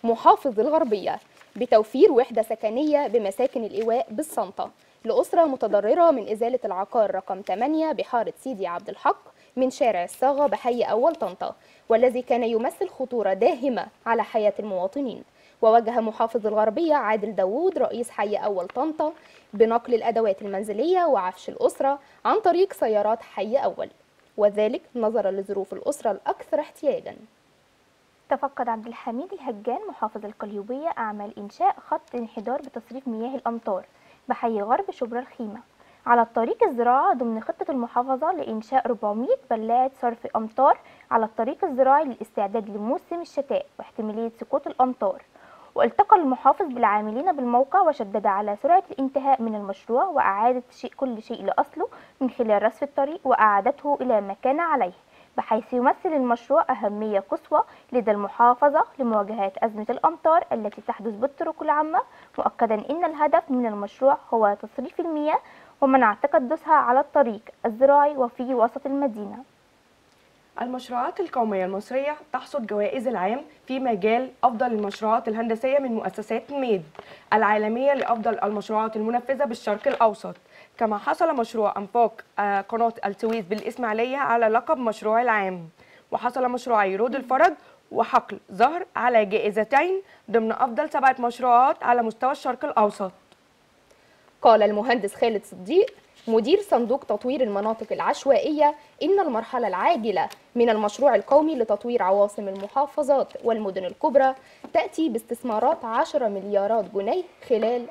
محافظ الغربية بتوفير وحدة سكنية بمساكن الإيواء بالصنطة لأسرة متضررة من إزالة العقار رقم 8 بحارة سيدي عبد الحق من شارع الصاغة بحي أول طنطا والذي كان يمثل خطورة داهمة على حياة المواطنين ووجه محافظ الغربية عادل داوود رئيس حي أول طنطا بنقل الأدوات المنزلية وعفش الأسرة عن طريق سيارات حي أول وذلك نظرا لظروف الأسرة الأكثر احتياجاً تفقد عبد الحميد الهجان محافظ القليوبية أعمال إنشاء خط انحدار بتصريف مياه الأمطار بحي غرب شبرا الخيمة على الطريق الزراعة ضمن خطة المحافظة لإنشاء 400 بلاعة صرف أمطار على الطريق الزراعي للاستعداد لموسم الشتاء واحتمالية سقوط الأمطار والتقى المحافظ بالعاملين بالموقع وشدد على سرعة الانتهاء من المشروع وإعادة شيء كل شيء لأصله من خلال رصف الطريق وإعادته إلى ما كان عليه بحيث يمثل المشروع أهمية قصوى لدى المحافظة لمواجهة أزمة الأمطار التي تحدث بالطرق العامة مؤكدا أن الهدف من المشروع هو تصريف المياه ومنع تكدسها على الطريق الزراعي وفي وسط المدينة المشروعات القومية المصرية تحصد جوائز العام في مجال أفضل المشروعات الهندسية من مؤسسات ميد العالمية لأفضل المشروعات المنفذة بالشرق الأوسط كما حصل مشروع أنفاق آه، قناة السويس بالإسماعيلية على لقب مشروع العام وحصل مشروعي رود الفرج وحقل زهر على جائزتين ضمن أفضل سبعة مشروعات على مستوى الشرق الأوسط قال المهندس خالد صديق مدير صندوق تطوير المناطق العشوائية إن المرحلة العاجلة من المشروع القومي لتطوير عواصم المحافظات والمدن الكبرى تأتي باستثمارات 10 مليارات جنيه خلال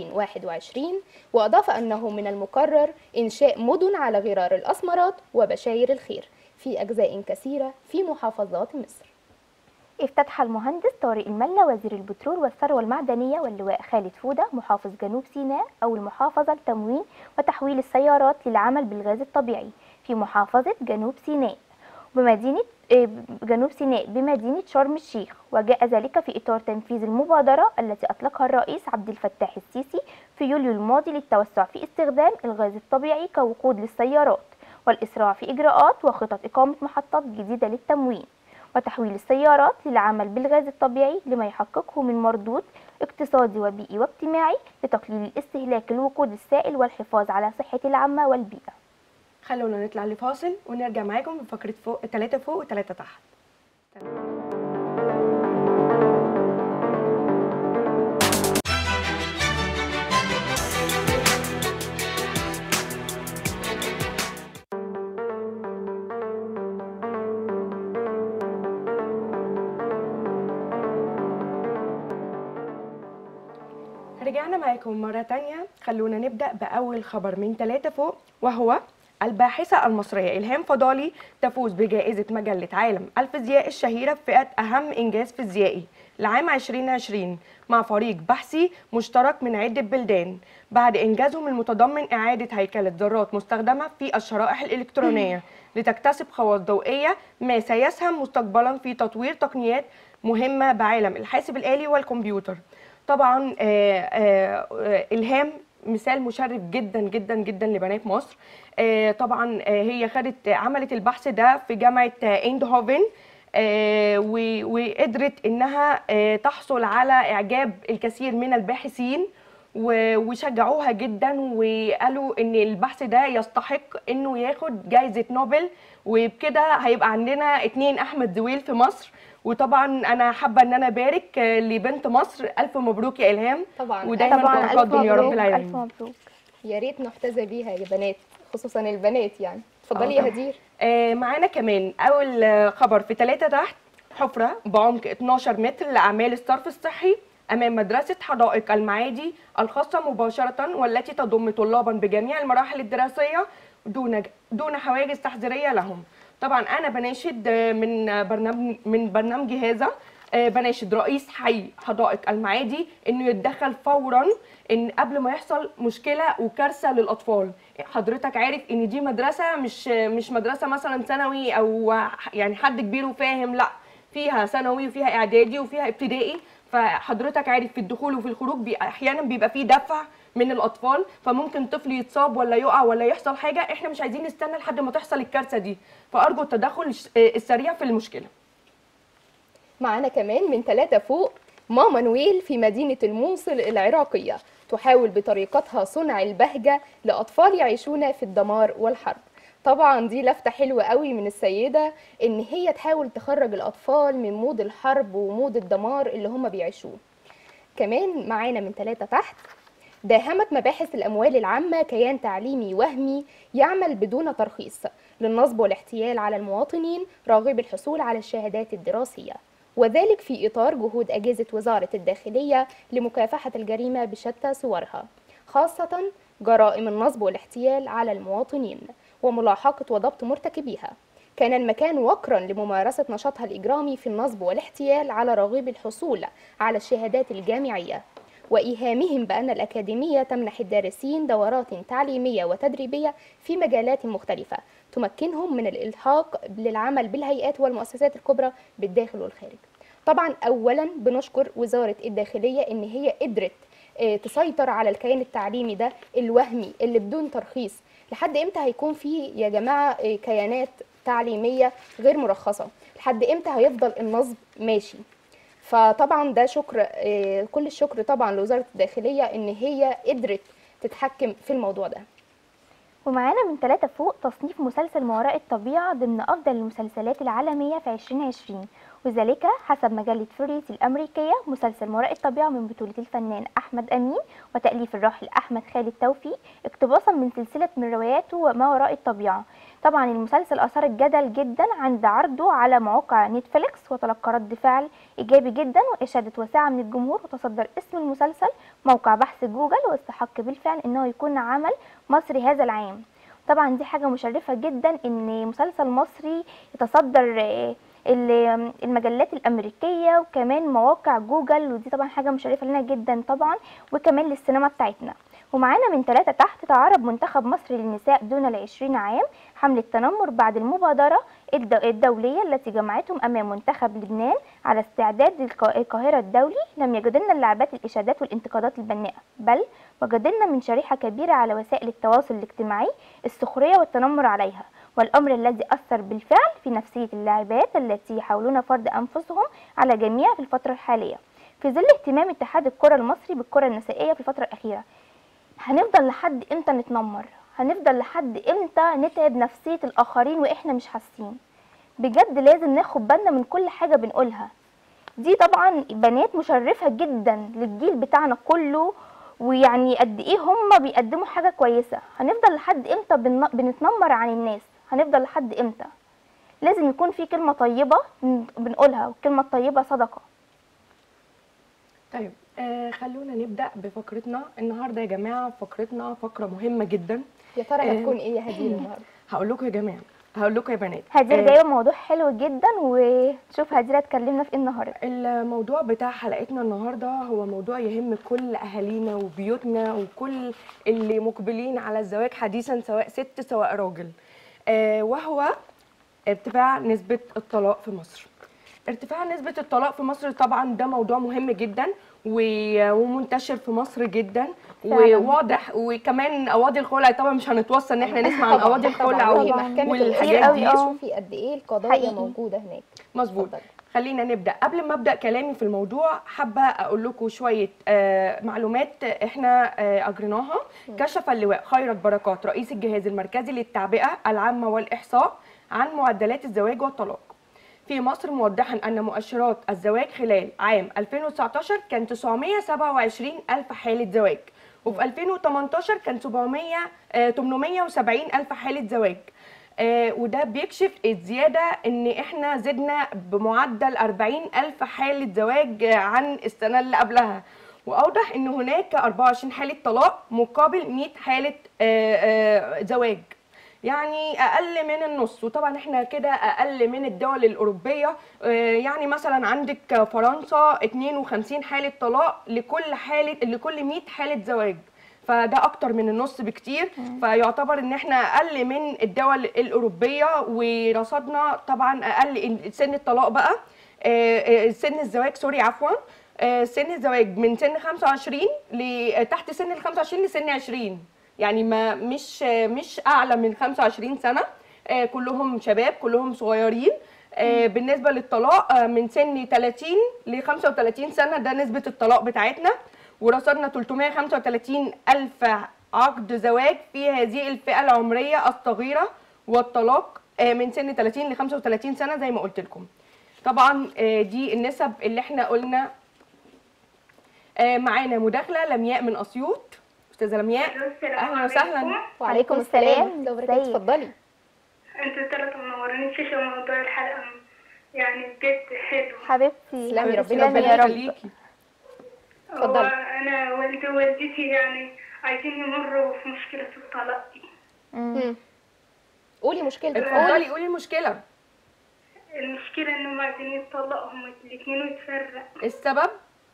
2021 وأضاف أنه من المقرر إنشاء مدن على غرار الأسمرات وبشاير الخير في أجزاء كثيرة في محافظات مصر افتتح المهندس طارق الملا وزير البترول والثروة المعدنية واللواء خالد فودة محافظ جنوب سيناء أو المحافظة لتموين وتحويل السيارات للعمل بالغاز الطبيعي في محافظة جنوب سيناء بمدينة آه، جنوب سيناء بمدينة شرم الشيخ وجاء ذلك في إطار تنفيذ المبادرة التي أطلقها الرئيس عبد الفتاح السيسي في يوليو الماضي للتوسع في استخدام الغاز الطبيعي كوقود للسيارات والإسراع في إجراءات وخطط إقامة محطات جديدة للتموين وتحويل السيارات للعمل بالغاز الطبيعي لما يحققه من مردود اقتصادي وبيئي واجتماعي لتقليل استهلاك الوقود السائل والحفاظ على صحة العامة والبيئة خلونا نطلع لفاصل ونرجع معاكم بفقرة فوق تلاتة فوق وتلاتة تحت رجعنا معاكم مرة تانية خلونا نبدأ بأول خبر من ثلاثة فوق وهو الباحثة المصرية إلهام فضالي تفوز بجائزة مجلة عالم الفيزياء الشهيرة بفئة أهم إنجاز فيزيائي لعام 2020 مع فريق بحثي مشترك من عدة بلدان بعد إنجازهم المتضمن إعادة هيكلة ذرات مستخدمة في الشرائح الإلكترونية لتكتسب خواص ضوئية ما سيسهم مستقبلا في تطوير تقنيات مهمة بعالم الحاسب الآلي والكمبيوتر طبعا آه، آه، آه، إلهام مثال مشرف جدا جدا جدا لبنات مصر آه، طبعا آه، هي خدت عملت البحث ده في جامعه آه، ايندهوفن آه، و- وقدرت انها آه، تحصل على اعجاب الكثير من الباحثين و- وشجعوها جدا وقالوا ان البحث ده يستحق انه ياخد جائزه نوبل وبكده هيبقى عندنا اتنين احمد زويل في مصر وطبعا انا حابه ان انا ابارك آه، لبنت مصر الف مبروك يا الهام طبعا ودايما طبعا في ألف تقدم يا رب مبروك العالمين ألف مبروك يا ريت نحتذى بيها يا بنات خصوصا البنات يعني اتفضلي آه يا طبعاً. هدير آه، معانا كمان اول آه، خبر في ثلاثة تحت حفرة بعمق 12 متر لأعمال الصرف الصحي أمام مدرسة حدائق المعادي الخاصة مباشرة والتي تضم طلابا بجميع المراحل الدراسية دون دون حواجز تحذيرية لهم. طبعا أنا بناشد آه، من آه، برنامج من برنامجي هذا آه، بناشد رئيس حي حدائق المعادي انه يتدخل فورا ان قبل ما يحصل مشكله وكارثه للاطفال حضرتك عارف ان دي مدرسه مش مش مدرسه مثلا ثانوي او يعني حد كبير وفاهم لا فيها ثانوي وفيها اعدادي وفيها ابتدائي فحضرتك عارف في الدخول وفي الخروج بي احيانا بيبقى فيه دفع من الاطفال فممكن طفل يتصاب ولا يقع ولا يحصل حاجه احنا مش عايزين نستنى لحد ما تحصل الكارثه دي فارجو التدخل الش- السريع في المشكله معانا كمان من ثلاثة فوق ماما نويل في مدينة الموصل العراقية تحاول بطريقتها صنع البهجة لأطفال يعيشون في الدمار والحرب طبعا دي لفتة حلوة قوي من السيدة ان هي تحاول تخرج الأطفال من مود الحرب ومود الدمار اللي هم بيعيشوه كمان معانا من ثلاثة تحت داهمت مباحث الأموال العامة كيان تعليمي وهمي يعمل بدون ترخيص للنصب والاحتيال على المواطنين راغب الحصول على الشهادات الدراسية وذلك في إطار جهود أجهزة وزارة الداخلية لمكافحة الجريمة بشتى صورها خاصة جرائم النصب والاحتيال على المواطنين وملاحقة وضبط مرتكبيها كان المكان وقرا لممارسة نشاطها الإجرامي في النصب والاحتيال على راغب الحصول على الشهادات الجامعية وإيهامهم بأن الأكاديمية تمنح الدارسين دورات تعليمية وتدريبية في مجالات مختلفة تمكنهم من الإلحاق للعمل بالهيئات والمؤسسات الكبرى بالداخل والخارج طبعا أولا بنشكر وزارة الداخلية إن هي قدرت آه، تسيطر على الكيان التعليمي ده الوهمي اللي بدون ترخيص لحد امتى هيكون في يا جماعة آه، كيانات تعليمية غير مرخصة لحد امتى هيفضل النصب ماشي فطبعا ده شكر آه، كل الشكر طبعا لوزارة الداخلية ان هي قدرت تتحكم في الموضوع ده ومعانا من ثلاثة فوق تصنيف مسلسل ما وراء الطبيعة ضمن أفضل المسلسلات العالمية في 2020 وذلك حسب مجلة فريس الأمريكية مسلسل ما وراء الطبيعة من بطولة الفنان أحمد أمين وتأليف الراحل أحمد خالد توفيق اقتباسا من سلسلة من رواياته ما وراء الطبيعة طبعا المسلسل أثار الجدل جدا عند عرضه على مواقع نتفليكس وتلقى رد فعل إيجابي جدا وإشادة واسعة من الجمهور وتصدر اسم المسلسل موقع بحث جوجل واستحق بالفعل أنه يكون عمل مصري هذا العام طبعا دي حاجة مشرفة جدا ان مسلسل مصري يتصدر آه، ال- المجلات الأمريكية وكمان مواقع جوجل ودي طبعا حاجة مشرفة لنا جدا طبعا وكمان للسينما بتاعتنا ومعانا من ثلاثة تحت تعرض منتخب مصر للنساء دون العشرين عام حملة تنمر بعد المبادرة الد- الدولية التي جمعتهم أمام منتخب لبنان على استعداد الق- القاهرة الدولي لم يجدلنا اللاعبات الإشادات والانتقادات البناءة بل وجدلنا من شريحة كبيرة على وسائل التواصل الاجتماعي السخرية والتنمر عليها والأمر الذي أثر بالفعل في نفسية اللاعبات التي يحاولون فرض أنفسهم على جميع في الفترة الحالية في ظل اهتمام اتحاد الكرة المصري بالكرة النسائية في الفترة الأخيرة هنفضل لحد امتى نتنمر هنفضل لحد امتى نتعب نفسية الآخرين وإحنا مش حاسين بجد لازم ناخد بالنا من كل حاجة بنقولها دي طبعا بنات مشرفة جدا للجيل بتاعنا كله ويعني قد ايه هم بيقدموا حاجة كويسة هنفضل لحد امتى بن- بنتنمر عن الناس هنفضل لحد امتى لازم يكون في كلمة طيبة بن- بنقولها والكلمة الطيبة صدقة طيب آه خلونا نبدأ بفقرتنا النهارده يا جماعة فقرتنا فقرة مهمة جدا يا ترى آه. هتكون ايه يا هدير النهارده هقول لكم يا جماعة هقول لكم يا بنات هدير آه، جايبة موضوع حلو جدا ونشوف هدير هتكلمنا في ايه النهاردة الموضوع بتاع حلقتنا النهارده هو موضوع يهم كل اهالينا وبيوتنا وكل اللي مقبلين على الزواج حديثا سواء ست سواء راجل آه وهو ارتفاع نسبة الطلاق في مصر ارتفاع نسبة الطلاق في مصر طبعا ده موضوع مهم جدا و- ومنتشر في مصر جدا فعلاً. وواضح وكمان قواضي الخلع طبعا مش هنتوصل ان احنا نسمع عن قواضي الخلع وهي و- محكمة والحاجات الحاجات دي. دي آه. شوفي قد ايه القضايا حقيقي. موجودة هناك مظبوط اتفضلي. خلينا نبدا قبل ما ابدا كلامي في الموضوع حابه اقول لكم شويه آه معلومات احنا آه اجريناها كشف اللواء خيرت بركات رئيس الجهاز المركزي للتعبئه العامه والاحصاء عن معدلات الزواج والطلاق في مصر موضحا ان مؤشرات الزواج خلال عام 2019 كان 927 الف حاله زواج وفي 2018 كان 700 آه 870 الف حاله زواج آه، وده بيكشف الزيادة ان احنا زدنا بمعدل 40 الف حالة زواج آه، عن السنة اللي قبلها واوضح ان هناك 24 حالة طلاق مقابل 100 حالة آه، آه، زواج يعني اقل من النص وطبعا احنا كده اقل من الدول الاوروبيه آه، يعني مثلا عندك فرنسا 52 حاله طلاق لكل حاله لكل 100 حاله زواج فده اكتر من النص بكتير فيعتبر ان احنا اقل من الدول الاوروبيه ورصدنا طبعا اقل سن الطلاق بقى آه، آه، سن الزواج سوري عفوا آه، سن الزواج من سن 25 لتحت سن ال 25 لسن 20 يعني ما مش مش اعلى من 25 سنه آه، كلهم شباب كلهم صغيرين آه، بالنسبه للطلاق آه، من سن 30 ل 35 سنه ده نسبه الطلاق بتاعتنا ورصدنا 335 الف عقد زواج في هذه الفئه العمريه الصغيره والطلاق آه، من سن 30 ل 35 سنه زي ما قلت لكم طبعا آه، دي النسب اللي احنا قلنا آه، معانا مداخله لمياء من اسيوط استاذه لمياء السلام اهلا وسهلا عليكم. وعليكم السلام. ورحمة الله وبركاته ازيك؟ اتفضلي انتوا تلاتة منورين في شو موضوع الحلقة يعني بجد حلو حبيبتي تسلمي، ربنا تسلمي يا يبارك رب يخليكي اتفضلي. وانا والدي ووالدتي يعني عايزين يمروا في مشكلة الطلاق دي مم. مم. قولي مشكلتك اتفضلي قولي المشكله المشكلة انهم عايزين يتطلقوا هما الاتنين ويتفرق السبب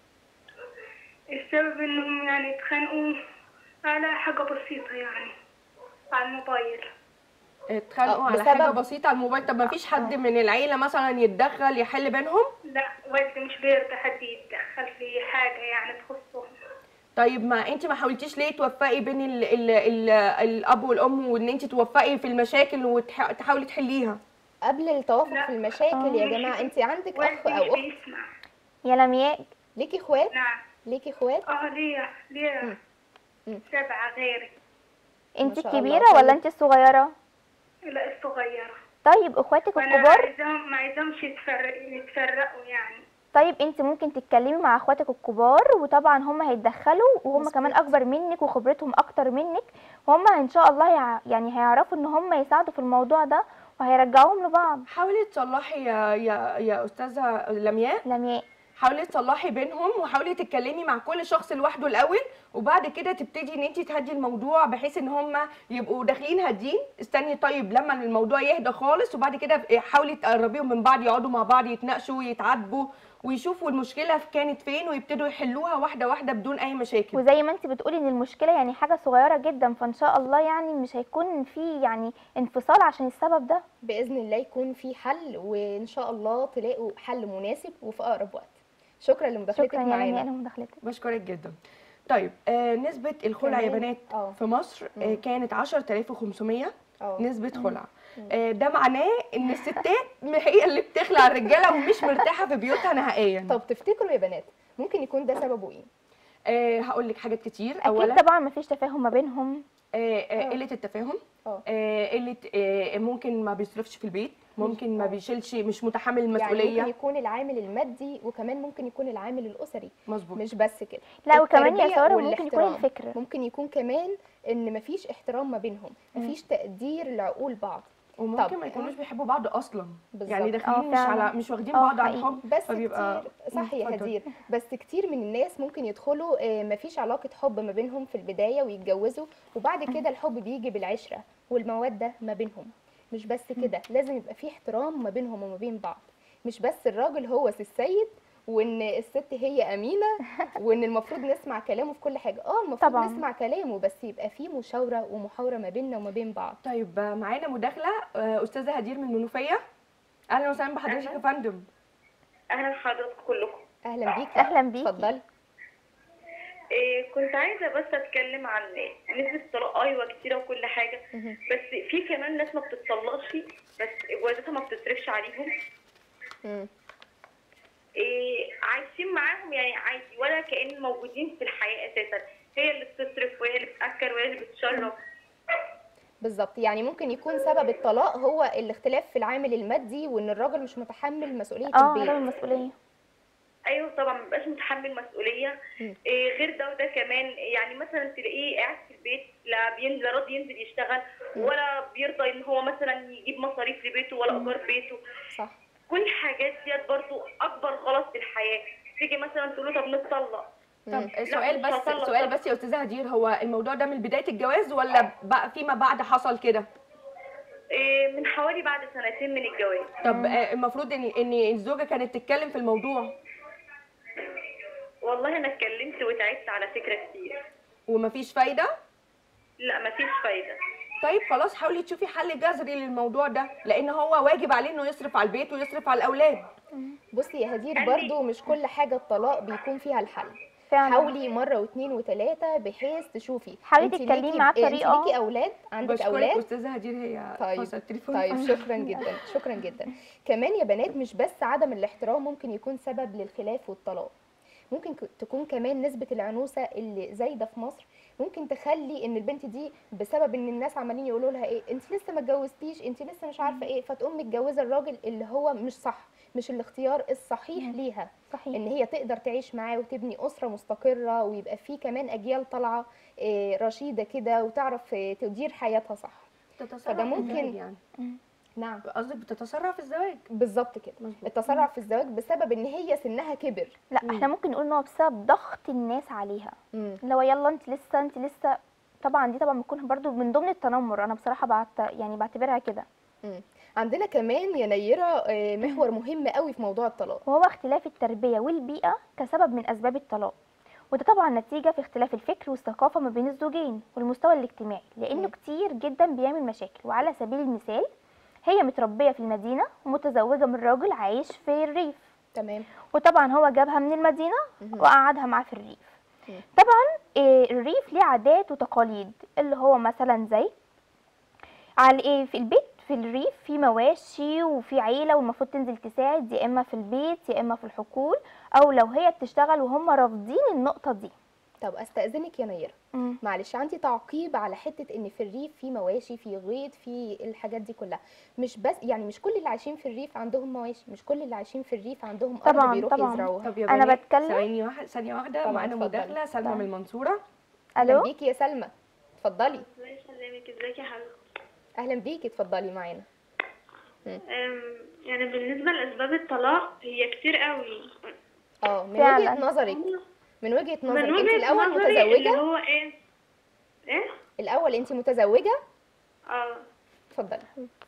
السبب انهم يعني اتخانقوا على حاجة بسيطة يعني على الموبايل اتخانقوا اه، على حاجه بسبب- بسيطه على الموبايل طب ما فيش حد من العيله مثلا يتدخل يحل بينهم لا والدي مش بيرضى حد يتدخل في حاجة يعني تخصهم طيب ما انت ما حاولتيش ليه توفقي بين ال ال ال الاب والام وان انت توفقي في المشاكل وتحاولي تحليها قبل التوافق لا. في المشاكل يا جماعه انت عندك اخ والدي او مش اخت بيسمع يا لمياء ليكي اخوات نعم ليكي اخوات اه ليا ليا مم. مم. سبعة غيري انت ما شاء الله. الكبيرة ولا طيب. انت الصغيرة لا الصغيرة طيب اخواتك وانا الكبار عايزاهم ما عايزاهمش يتفرق يتفرقوا يعني طيب انت ممكن تتكلمي مع اخواتك الكبار وطبعا هم هيتدخلوا وهم مظبوط. كمان اكبر منك وخبرتهم اكتر منك وهم ان شاء الله يع... يعني هيعرفوا ان هم يساعدوا في الموضوع ده وهيرجعوهم لبعض حاولي تصلحي يا يا يا استاذه لمياء لمياء حاولي تصلحي بينهم وحاولي تتكلمي مع كل شخص لوحده الاول وبعد كده تبتدي ان انت تهدي الموضوع بحيث ان هم يبقوا داخلين هادين استني طيب لما الموضوع يهدى خالص وبعد كده حاولي تقربيهم من بعض يقعدوا مع بعض يتناقشوا يتعاتبوا ويشوفوا المشكله كانت فين ويبتدوا يحلوها واحده واحده بدون اي مشاكل وزي ما انت بتقولي ان المشكله يعني حاجه صغيره جدا فان شاء الله يعني مش هيكون في يعني انفصال عشان السبب ده باذن الله يكون في حل وان شاء الله تلاقوا حل مناسب وفي اقرب وقت شكرا لمداخلتك شكرا يا لمياء معانا لمداخلتك بشكرك جدا طيب آه نسبه الخلع يا كمان- بنات اه. في مصر آه مم. كانت 10500 اه نسبة خلع آه، ده معناه ان الستات هي اللي بتخلع الرجاله ومش مرتاحه في بيوتها نهائيا طب تفتكروا يا بنات ممكن يكون ده سببه ايه آه هقول لك حاجات كتير اكيد اولا طبعا مفيش تفاهم ما بينهم آه، آه، قله التفاهم اه آه، قله آه، ممكن ما بيصرفش في البيت ممكن ما آه. بيشيلش مش متحمل يعني المسؤوليه ممكن يكون العامل المادي وكمان ممكن يكون العامل الاسري مظبوط مش بس كده لا وكمان يا التربية ساره ممكن يكون والاحترام. الفكر ممكن يكون كمان ان مفيش احترام ما بينهم مفيش تقدير لعقول بعض وممكن طب، ما يكونوش بيحبوا بعض اصلا بالظبط. يعني اه داخلين مش فعلا. على مش واخدين اه بعض عن حقيقي. حب بس فبيبقى كتير صح يا اتفضل. هدير بس كتير من الناس ممكن يدخلوا آه، مفيش علاقة حب ما بينهم في البداية ويتجوزوا وبعد كده الحب بيجي بالعشرة والمودة ما بينهم مش بس كده لازم يبقى في احترام ما بينهم وما بين بعض مش بس الراجل هو سي السيد وان الست هي امينه وان المفروض نسمع كلامه في كل حاجه اه المفروض طبعاً. نسمع كلامه بس يبقى في مشاوره ومحاوره ما بيننا وما بين بعض طيب آه، معانا مداخله آه، استاذه هدير من المنوفيه اهلا وسهلا بحضرتك يا فندم اهلا بحضرتك كلكم اهلا بيكي اهلا بيكي اتفضلي إيه كنت عايزه بس اتكلم عن نسبه الطلاق ايوه كتيره وكل حاجه مهم. بس في كمان ناس ما بتطلقش بس جوازتها ما بتصرفش عليهم مم. إيه عايشين معاهم يعني عادي ولا كأن موجودين في الحياه اساسا هي اللي بتصرف وهي اللي بتاكل وهي اللي بتشرب بالظبط يعني ممكن يكون سبب الطلاق هو الاختلاف في العامل المادي وان الراجل مش متحمل مسؤوليه اه البيت عدم المسؤوليه ايوه طبعا مبقاش متحمل مسؤوليه مم. إيه غير ده وده كمان يعني مثلا تلاقيه قاعد في البيت لا بين لا راضي ينزل يشتغل ولا بيرضى ان هو مثلا يجيب مصاريف لبيته ولا ايجار بيته صح كل الحاجات ديت برضو اكبر غلط في الحياه تيجي مثلا تقول له طب نتطلق طب مم. سؤال مش بس هطلق سؤال طبعا. بس يا استاذه هدير هو الموضوع ده من بدايه الجواز ولا بقى فيما بعد حصل كده إيه من حوالي بعد سنتين من الجواز طب آه، المفروض ان ان الزوجه كانت تتكلم في الموضوع والله انا اتكلمت وتعبت على فكره كتير ومفيش فايده لا مفيش فايده طيب خلاص حاولي تشوفي حل جذري للموضوع ده لان هو واجب عليه انه يصرف على البيت ويصرف على الاولاد بصي يا هدير قال لي- برضو مش كل حاجه الطلاق بيكون فيها الحل فعلا حاولي مره واثنين وثلاثه بحيث تشوفي حاولي انت تتكلمي ليكي- معاه انت بطريقة- ليكي اولاد عندك بشكرك اولاد استاذه هدير هي طيب، فاصل التليفون طيب شكرا جدا شكرا جدا كمان يا بنات مش بس عدم الاحترام ممكن يكون سبب للخلاف والطلاق ممكن ك- تكون كمان نسبة العنوسة اللي زايدة في مصر ممكن تخلي ان البنت دي بسبب ان الناس عمالين يقولوا لها ايه انت لسه ما اتجوزتيش انت لسه مش عارفه ايه فتقوم متجوزه الراجل اللي هو مش صح مش الاختيار الصحيح مم. ليها صحيح ان هي تقدر تعيش معاه وتبني اسره مستقره ويبقى في كمان اجيال طالعه آه، رشيده كده وتعرف آه، تدير حياتها صح بتتصرف فده في ممكن- الزواج يعني نعم قصدك بتتسرع في الزواج بالظبط كده مظبوط التسرع في الزواج بسبب ان هي سنها كبر لا مم. احنا ممكن نقول ان هو بسبب ضغط الناس عليها مم. اللي هو يلا انت لسه انت لسه طبعا دي طبعا بتكون برضو من ضمن التنمر انا بصراحه بعت يعني بعتبرها كده مم. عندنا كمان يا نيرة آه، محور مهم قوي في موضوع الطلاق وهو اختلاف التربيه والبيئه كسبب من اسباب الطلاق وده طبعا نتيجه في اختلاف الفكر والثقافه ما بين الزوجين والمستوى الاجتماعي لانه مم. كتير جدا بيعمل مشاكل وعلى سبيل المثال هي متربيه في المدينه ومتزوجه من راجل عايش في الريف تمام وطبعا هو جابها من المدينه مهم. وقعدها معاه في الريف مم. طبعا آه، الريف ليه عادات وتقاليد اللي هو مثلا زي على ايه في البيت في الريف في مواشي وفي عيله والمفروض تنزل تساعد يا اما في البيت يا اما في الحقول او لو هي بتشتغل وهم رافضين النقطه دي طب استاذنك يا نيرة معلش عندي تعقيب على حته ان في الريف في مواشي في غيط في الحاجات دي كلها مش بس يعني مش كل اللي عايشين في الريف عندهم مواشي مش كل اللي عايشين في الريف عندهم طبعاً، ارض بيروحوا طبعاً. يزرعوها طب يا أنا بنات بتكلم- ثواني واحد ثانيه واحده طبعاً، معانا اتفضلي. مداخله سلمى طبعاً. من المنصوره اهلا الو بيكي يا سلمى اتفضلي الله يسلمك ازيك يا حبيبتي اهلا بيكي اتفضلي معانا أم، يعني بالنسبه لاسباب الطلاق هي كتير قوي اه من فعلاً. وجهه نظرك من وجهه من نظرك انت وجهه الاول نظري اللي متزوجه هو ايه ايه الاول انت متزوجه اه اتفضلي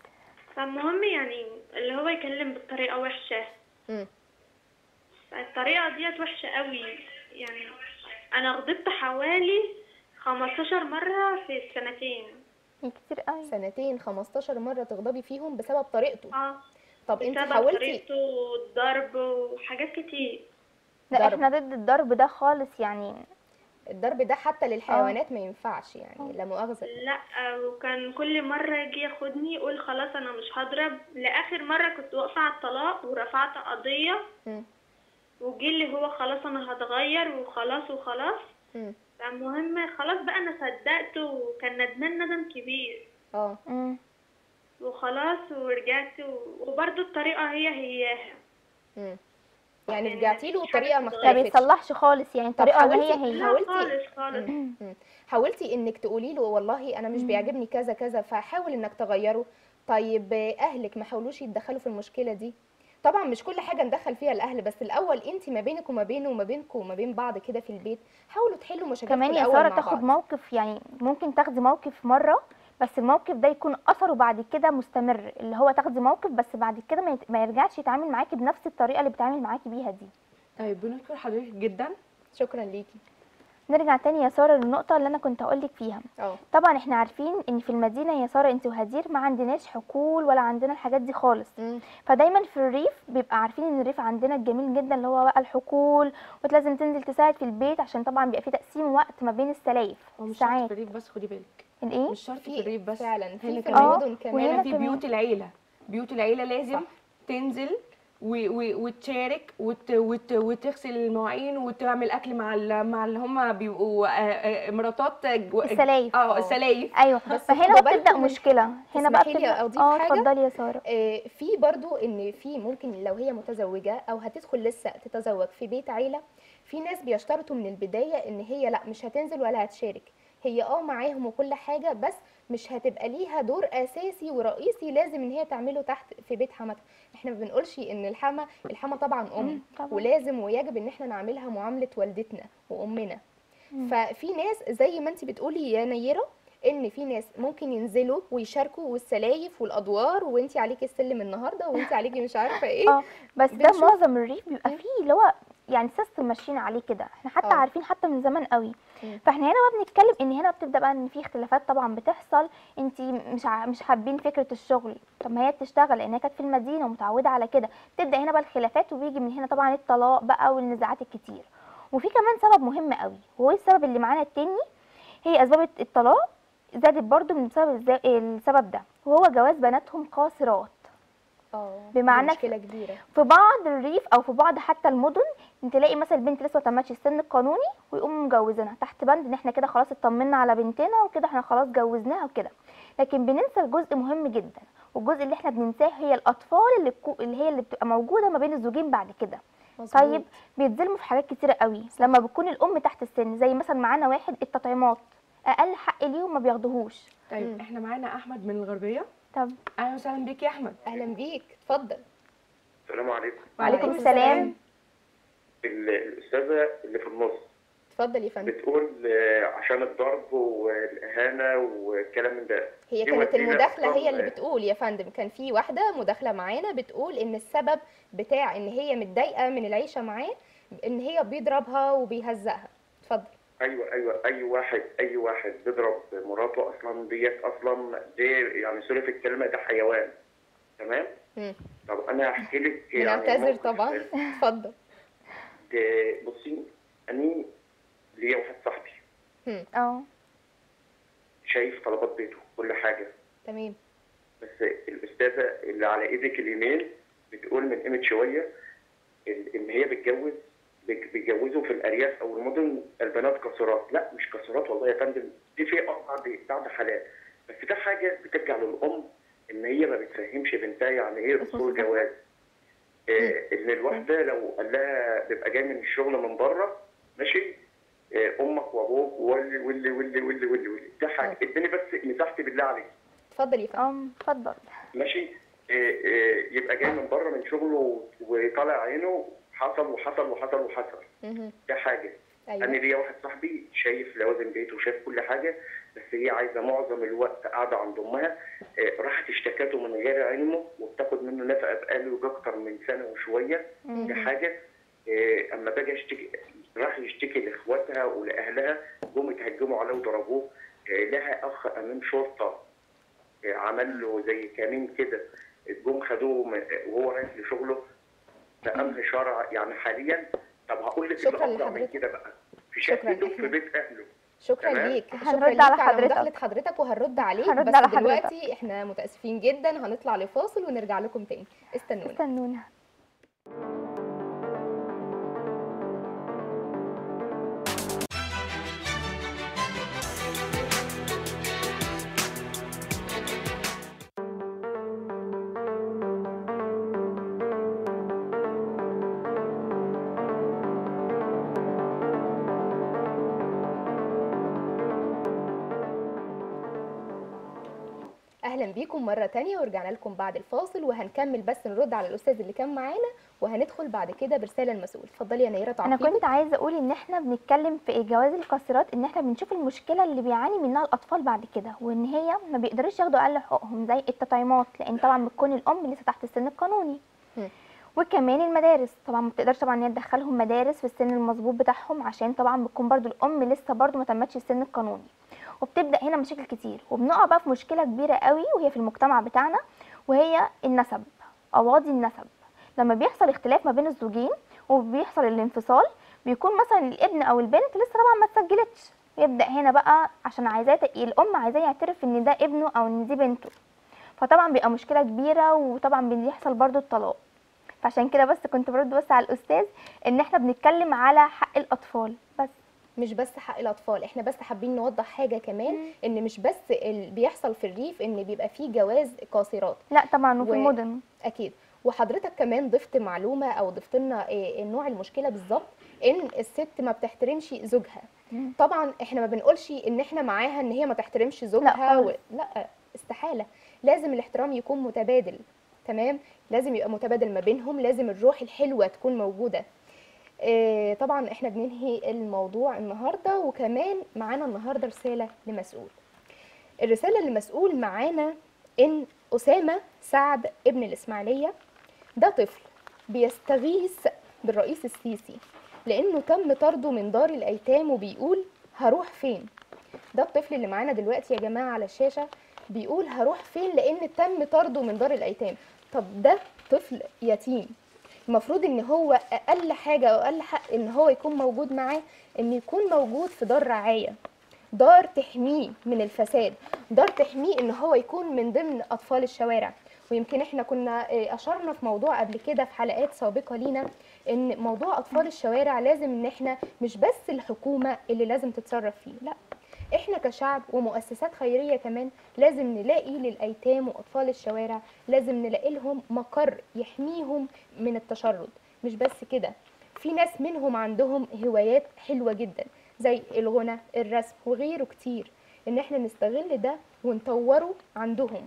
فالمهم يعني اللي هو يكلم بطريقه وحشه مم. الطريقه ديت وحشه قوي يعني انا غضبت حوالي 15 مره في السنتين كتير قوي سنتين 15 مره تغضبي فيهم بسبب طريقته اه طب انت بسبب حاولتي طريقته والضرب وحاجات كتير لا ضرب. احنا ضد الضرب ده خالص يعني الضرب ده حتى للحيوانات ما ينفعش يعني لا مؤاخذه لا وكان كل مرة يجي ياخدني يقول خلاص انا مش هضرب لاخر مرة كنت واقفة على الطلاق ورفعت قضية مم. وجي اللي هو خلاص انا هتغير وخلاص وخلاص مم. فالمهم خلاص بقى انا صدقت وكان ندمان ندم كبير اه مم. وخلاص ورجعت و- وبرضه الطريقة هي هياها مم. يعني يعني رجعتي له مفيش بطريقه حاجة ما بتتغير. ما اختلفتش بيتصلحش خالص يعني الطريقه اللي هي حاولتي- هي لا حاولتي- خالص خالص مم. مم. حاولتي انك تقولي له والله انا مش بيعجبني كذا كذا فحاول انك تغيره طيب اهلك ما حاولوش يتدخلوا في المشكله دي طبعا مش كل حاجه ندخل فيها الاهل بس الاول انت ما بينك وما بينه وما بينكم وما بين بعض كده في البيت حاولوا تحلوا مشاكلكم كمان يا الاول ساره مع تاخد بعض. موقف يعني ممكن تاخدي موقف مره بس الموقف ده يكون اثره بعد كده مستمر اللي هو تاخدي موقف بس بعد كده ما يت- ما يرجعش يتعامل معاكي بنفس الطريقه اللي بيتعامل معاكي بيها دي طيب بنشكر حضرتك جدا شكرا ليكي نرجع تاني يا ساره للنقطه اللي انا كنت اقول لك فيها اه طبعا احنا عارفين ان في المدينه يا ساره انت وهدير ما عندناش حقول ولا عندنا الحاجات دي خالص مم. فدايما في الريف بيبقى عارفين ان الريف عندنا الجميل جدا اللي هو بقى الحقول ولازم تنزل تساعد في البيت عشان طبعا بيبقى في تقسيم وقت ما بين السلايف هو مش شرط ساعات في الريف بس خدي بالك الايه مش شرط في في الريف بس فعلا في هنا في كمان المدن وهنا كمان هنا في كمان. بيوت العيله بيوت العيله لازم صح. تنزل و و وتشارك وت وت وتغسل المواعين وتعمل اكل مع ال مع اللي هم بيبقوا آه، آه، مراتات جو- السلايف. اه السلايف ايوه بس فهنا خدوا بقى بتبدا بالكم من- مشكله هنا بقى تسمحي لي بتبدا أضيف اه حاجة؟ اتفضلي يا ساره آه، في برضو ان في ممكن لو هي متزوجه او هتدخل لسه تتزوج في بيت عيله في ناس بيشترطوا من البدايه ان هي لا مش هتنزل ولا هتشارك هي اه معاهم وكل حاجه بس مش هتبقى ليها دور اساسي ورئيسي لازم ان هي تعمله تحت في بيت حماتها احنا ما بنقولش ان الحما الحما طبعا ام مم، طبعاً. ولازم ويجب ان احنا نعملها معامله والدتنا وامنا مم. ففي ناس زي ما انت بتقولي يا نيره ان في ناس ممكن ينزلوا ويشاركوا والسلايف والادوار وانت عليكي السلم النهارده وانت عليكي مش عارفه ايه اه بس ده بنشوف- معظم الريف بيبقى مم. فيه اللي هو يعني سيستم ماشيين عليه كده احنا حتى اه. عارفين حتى من زمان قوي مم. فاحنا هنا بقى بنتكلم ان هنا بتبدا بقى ان في اختلافات طبعا بتحصل انت مش ع... مش حابين فكره الشغل طب ما هي بتشتغل لان هي كانت في المدينه ومتعوده على كده تبدا هنا بقى الخلافات وبيجي من هنا طبعا الطلاق بقى والنزاعات الكتير وفي كمان سبب مهم قوي وهو السبب اللي معانا التاني هي اسباب الطلاق زادت برضو من بسبب الز- السبب ده وهو جواز بناتهم قاصرات اه بمعنى دي مشكله كبيره في بعض الريف او في بعض حتى المدن انت تلاقي مثلا البنت لسه ما تمتش السن القانوني ويقوموا مجوزينها تحت بند ان احنا كده خلاص اطمنا على بنتنا وكده احنا خلاص جوزناها وكده لكن بننسى جزء مهم جدا والجزء اللي احنا بننساه هي الاطفال اللي, بكو... اللي هي اللي بتبقى موجوده ما بين الزوجين بعد كده مظبوط. طيب بيتظلموا في حاجات كتيره قوي لما بتكون الام تحت السن زي مثلا معانا واحد التطعيمات اقل حق ليهم ما بياخدوهوش طيب مم. احنا معانا احمد من الغربيه طب اهلا وسهلا بيك يا احمد اهلا بيك اتفضل السلام عليكم وعليكم وعليكم السلام ال- الأستاذة اللي في النص اتفضل يا فندم بتقول آه، عشان الضرب والإهانة والكلام من ده هي دي كانت وسيلة المداخله هي اللي أصلاً- بتقول يا فندم كان في واحده مداخله معانا بتقول ان السبب بتاع ان هي متضايقه من العيشه معاه ان هي بيضربها وبيهزقها اتفضل أيوة أيوة أي واحد أي واحد بيضرب مراته أصلا ديت أصلا دي يعني سوري في الكلمة ده حيوان تمام؟ مم. طب أنا هحكي لك يعني بنعتذر موقف. طبعا اتفضل ده- بصي أنا ليا واحد صاحبي اه شايف طلبات بيته كل حاجة تمام بس الاستاذه اللي على ايدك اليمين بتقول من قيمه شويه ال- ان هي بتجوز بت- بيتجوزوا في الارياف او المدن البنات قاصرات لا مش قاصرات والله يا فندم دي في بعض بعض حالات بس ده حاجه بترجع للام ان هي ما بتفهمش بنتها يعني ايه اصول جواز آه، ان الواحده لو قال لها بيبقى جاي من الشغل من بره ماشي آه، امك وابوك واللي واللي واللي واللي واللي واللي ده حاجه اديني بس مساحتي بالله عليك اتفضل يا فندم اه اتفضل ماشي إيه إيه يبقى جاي من بره من شغله وطالع عينه حصل وحصل وحصل وحصل مهم. ده حاجه انا ايوه ليا واحد صاحبي شايف لوازم بيته وشايف كل حاجه بس هي عايزه معظم الوقت قاعده عند امها إيه راحت اشتكته من غير علمه وبتاخد منه نفقه بقاله اكتر من سنه وشويه دي حاجه إيه اما باجي اشتكي راح يشتكي لاخواتها ولاهلها جم اتهجموا عليه وضربوه إيه لها اخ امين شرطه إيه عمل له زي كمين كده جم خدوه من- وهو رايح لشغله بأمر شرع يعني حاليا طب هقول لك شكراً اللي أفضل من لحضرتك. كده بقى في شكراً شقته ليك. في بيت اهله شكرا تمام. ليك هنرد شكرا ليك على على حضرتك. مداخله حضرتك وهنرد عليك هنرد بس على حضرتك. دلوقتي احنا متاسفين جدا هنطلع لفاصل ونرجع لكم تاني استنونا استنونا اهلا بيكم مره تانية ورجعنا لكم بعد الفاصل وهنكمل بس نرد على الاستاذ اللي كان معانا وهندخل بعد كده برساله المسؤول اتفضلي يا نيره انا تعقيبك كنت عايزه اقول ان احنا بنتكلم في جواز القاصرات ان احنا بنشوف المشكله اللي بيعاني منها الاطفال بعد كده وان هي ما بيقدروش ياخدوا اقل حقوقهم زي التطعيمات لان طبعا بتكون الام لسه تحت السن القانوني مم. وكمان المدارس طبعا ما بتقدرش طبعا ان هي تدخلهم مدارس في السن المظبوط بتاعهم عشان طبعا بتكون برضو الام لسه برضو ما تمتش السن القانوني وبتبدا هنا مشاكل كتير وبنقع بقى في مشكله كبيره قوي وهي في المجتمع بتاعنا وهي النسب اواضي النسب لما بيحصل اختلاف ما بين الزوجين وبيحصل الانفصال بيكون مثلا الابن او البنت لسه طبعا ما اتسجلتش يبدا هنا بقى عشان عايزاه الام عايزاه يعترف ان ده ابنه او ان دي بنته فطبعا بيبقى مشكله كبيره وطبعا بيحصل برضو الطلاق فعشان كده بس كنت برد بس على الاستاذ ان احنا بنتكلم على حق الاطفال بس مش بس حق الاطفال احنا بس حابين نوضح حاجه كمان ان مش بس اللي بيحصل في الريف ان بيبقى فيه جواز قاصرات لا طبعا وفي و- المدن اكيد وحضرتك كمان ضفت معلومه او ضفت لنا إيه نوع المشكله بالظبط ان الست ما بتحترمش زوجها مم. طبعا احنا ما بنقولش ان احنا معاها ان هي ما تحترمش زوجها خالص. لا استحاله لازم الاحترام يكون متبادل تمام لازم يبقى متبادل ما بينهم لازم الروح الحلوه تكون موجوده إيه طبعا احنا بننهي الموضوع النهارده وكمان معانا النهارده رساله لمسؤول الرساله للمسؤول معانا ان اسامه سعد ابن الاسماعيليه ده طفل بيستغيث بالرئيس السيسي لانه تم طرده من دار الايتام وبيقول هروح فين ده الطفل اللي معانا دلوقتي يا جماعه على الشاشه بيقول هروح فين لان تم طرده من دار الايتام طب ده طفل يتيم المفروض ان هو اقل حاجه او اقل حق ان هو يكون موجود معاه ان يكون موجود في دار رعايه دار تحميه من الفساد دار تحميه ان هو يكون من ضمن اطفال الشوارع ويمكن احنا كنا آه، اشرنا في موضوع قبل كده في حلقات سابقه لينا ان موضوع اطفال الشوارع لازم ان احنا مش بس الحكومه اللي لازم تتصرف فيه لا احنا كشعب ومؤسسات خيريه كمان لازم نلاقي للايتام واطفال الشوارع لازم نلاقي لهم مقر يحميهم من التشرد مش بس كده في ناس منهم عندهم هوايات حلوه جدا زي الغنى الرسم وغيره كتير ان احنا نستغل ده ونطوره عندهم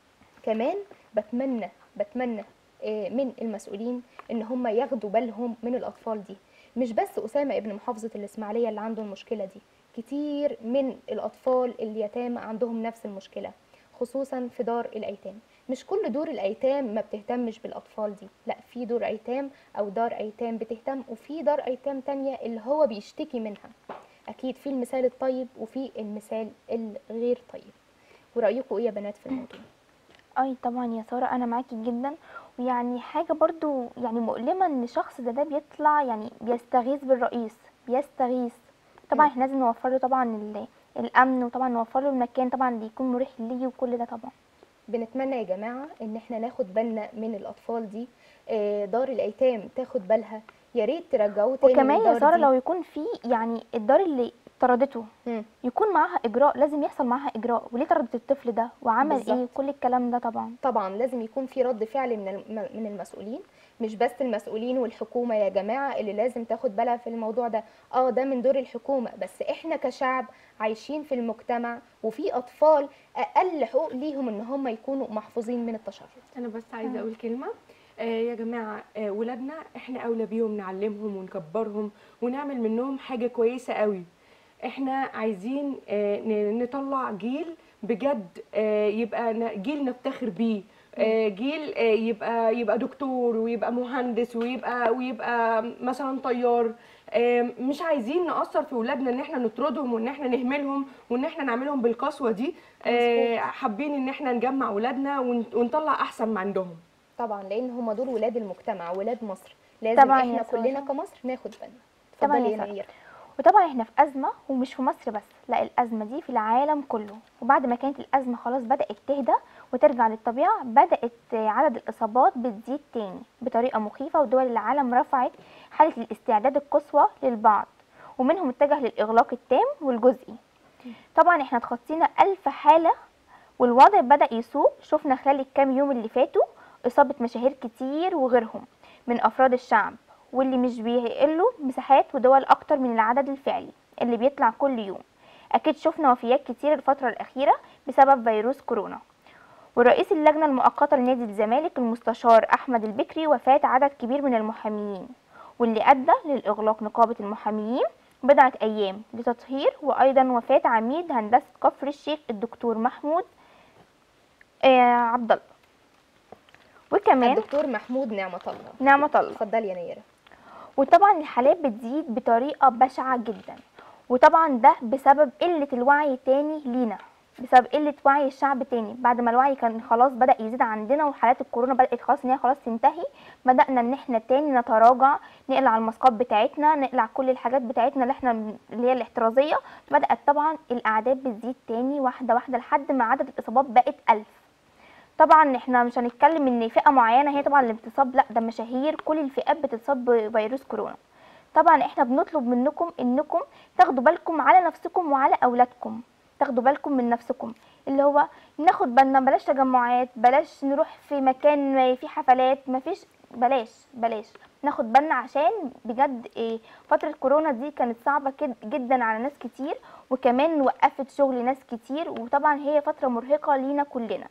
كمان بتمنى بتمنى آه، من المسؤولين ان هم ياخدوا بالهم من الاطفال دي مش بس اسامه ابن محافظه الاسماعيليه اللي عنده المشكله دي كتير من الاطفال اليتامى عندهم نفس المشكله خصوصا في دار الايتام مش كل دور الايتام ما بتهتمش بالاطفال دي لا في دور ايتام او دار ايتام بتهتم وفي دار ايتام تانية اللي هو بيشتكي منها اكيد في المثال الطيب وفي المثال الغير طيب ورايكم ايه يا بنات في الموضوع اي طبعا يا ساره انا معاكي جدا ويعني حاجه برضو يعني مؤلمه ان شخص زي ده بيطلع يعني بيستغيث بالرئيس بيستغيث طبعا مم. احنا لازم نوفر له طبعا ال- الامن وطبعا نوفر له المكان طبعا اللي يكون مريح ليه وكل ده طبعا بنتمنى يا جماعة ان احنا ناخد بالنا من الاطفال دي آه، دار الايتام تاخد بالها يا ريت ترجعوه تاني وكمان يا للدار ساره دي. لو يكون في يعني الدار اللي طردته مم. يكون معاها اجراء لازم يحصل معاها اجراء وليه طردت الطفل ده وعمل ايه بالظبط. كل الكلام ده طبعا طبعا لازم يكون في رد فعل من الم- من المسؤولين مش بس المسؤولين والحكومة يا جماعة اللي لازم تاخد بالها في الموضوع ده اه ده من دور الحكومة بس احنا كشعب عايشين في المجتمع وفي اطفال اقل حقوق ليهم ان هم يكونوا محفوظين من التشرد انا بس عايزه اقول كلمه آه يا جماعه آه ولادنا احنا اولى بيهم نعلمهم ونكبرهم ونعمل منهم حاجه كويسه قوي احنا عايزين آه ن- نطلع جيل بجد آه يبقى ن- جيل نفتخر بيه آه جيل آه يبقى يبقى دكتور ويبقى مهندس ويبقى ويبقى مثلا طيار آه مش عايزين نأثر في ولادنا ان احنا نطردهم وان احنا نهملهم وان احنا نعملهم بالقسوه دي آه حابين ان احنا نجمع ولادنا ون- ونطلع احسن ما عندهم طبعا لان هم دول ولاد المجتمع ولاد مصر لازم طبعاً يا احنا سارة. كلنا كمصر ناخد بالنا طبعاً اتفضلي يا يا سارة. نير وطبعا احنا في أزمة ومش في مصر بس لا الأزمة دي في العالم كله وبعد ما كانت الأزمة خلاص بدأت تهدى وترجع للطبيعة بدأت عدد الإصابات بتزيد تاني بطريقة مخيفة ودول العالم رفعت حالة الاستعداد القصوى للبعض ومنهم اتجه للإغلاق التام والجزئي طبعا احنا تخطينا ألف حالة والوضع بدأ يسوء شفنا خلال الكام يوم اللي فاتوا إصابة مشاهير كتير وغيرهم من أفراد الشعب واللي مش بيقلوا مساحات ودول أكتر من العدد الفعلي اللي بيطلع كل يوم أكيد شفنا وفيات كتير الفترة الأخيرة بسبب فيروس كورونا ورئيس اللجنة المؤقتة لنادي الزمالك المستشار أحمد البكري وفاة عدد كبير من المحاميين واللي أدى للإغلاق نقابة المحاميين بضعة أيام لتطهير وأيضا وفاة عميد هندسة كفر الشيخ الدكتور محمود آه عبد الله وكمان الدكتور محمود نعمة الله نعمة الله اتفضلي يا نيرة وطبعا الحالات بتزيد بطريقة بشعة جدا وطبعا ده بسبب قلة الوعي تاني لينا بسبب قلة وعي الشعب تاني بعد ما الوعي كان خلاص بدأ يزيد عندنا وحالات الكورونا بدأت خلاص ان هي خلاص تنتهي بدأنا ان احنا تاني نتراجع نقلع الماسكات بتاعتنا نقلع كل الحاجات بتاعتنا اللي احنا اللي هي الاحترازية بدأت طبعا الأعداد بتزيد تاني واحدة واحدة لحد ما عدد الإصابات بقت ألف طبعا احنا مش هنتكلم ان فئه معينه هي طبعا اللي بتصاب لا ده مشاهير كل الفئات بتتصاب بفيروس كورونا طبعا احنا بنطلب منكم انكم تاخدوا بالكم على نفسكم وعلى اولادكم تاخدوا بالكم من نفسكم اللي هو ناخد بالنا بلاش تجمعات بلاش نروح في مكان في حفلات مفيش بلاش بلاش ناخد بالنا عشان بجد ايه فترة كورونا دي كانت صعبة كد- جدا على ناس كتير وكمان وقفت شغل ناس كتير وطبعا هي فترة مرهقة لينا كلنا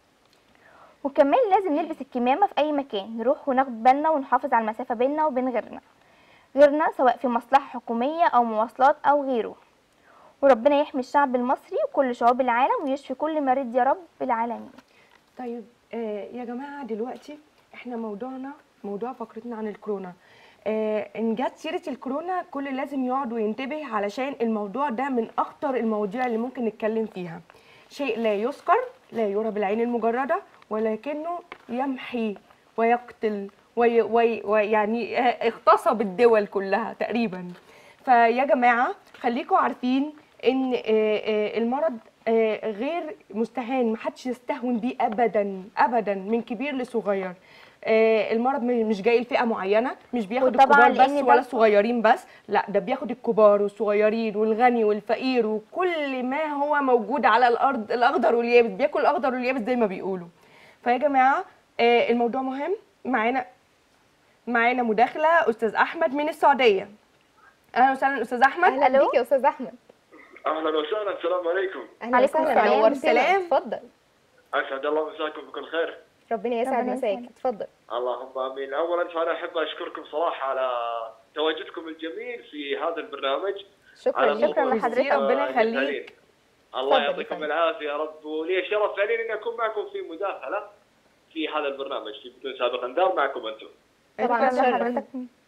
وكمان لازم نلبس الكمامة في أي مكان نروح وناخد بالنا ونحافظ على المسافة بيننا وبين غيرنا غيرنا سواء في مصلحة حكومية أو مواصلات أو غيره وربنا يحمي الشعب المصري وكل شعوب العالم ويشفي كل مريض يا رب العالمين طيب آه يا جماعه دلوقتي احنا موضوعنا موضوع فقرتنا عن الكورونا آه ان جت سيره الكورونا كل لازم يقعد وينتبه علشان الموضوع ده من اخطر المواضيع اللي ممكن نتكلم فيها شيء لا يذكر لا يرى بالعين المجرده ولكنه يمحي ويقتل وي وي ويعني اغتصب الدول كلها تقريبا فيا جماعه خليكم عارفين ان آه، آه، المرض آه، غير مستهان محدش يستهون بيه ابدا ابدا من كبير لصغير آه، المرض م- مش جاي لفئه معينه مش بياخد وطبعاً الكبار بس لأن ده ولا الصغيرين بس لا ده بياخد الكبار والصغيرين والغني والفقير وكل ما هو موجود على الارض الاخضر واليابس بياكل الاخضر واليابس زي ما بيقولوا فيا جماعه آه، الموضوع مهم معانا معانا مداخله استاذ احمد من السعوديه اهلا وسهلا استاذ احمد اهلا ألو؟ بيك يا استاذ احمد اهلا وسهلا السلام عليكم اهلا عليكم وسهلا السلام. نورتنا السلام. اتفضل اسعد الله مساكم بكل خير ربنا يسعد ربنا مساك يسعدك. اتفضل اللهم امين اولا فانا احب اشكركم صراحه على تواجدكم الجميل في هذا البرنامج شكرا على ليك شكراً موضوع لحضرتك. الجميل ربنا يخليك. والجميل. الله اتفضل يا يعطيكم فندم. العافيه يا رب ولي الشرف فعليا اني اكون معكم في مداخله في هذا البرنامج في بدون سابق انذار معكم انتم طبعا اتفضل. شرف. حضرتك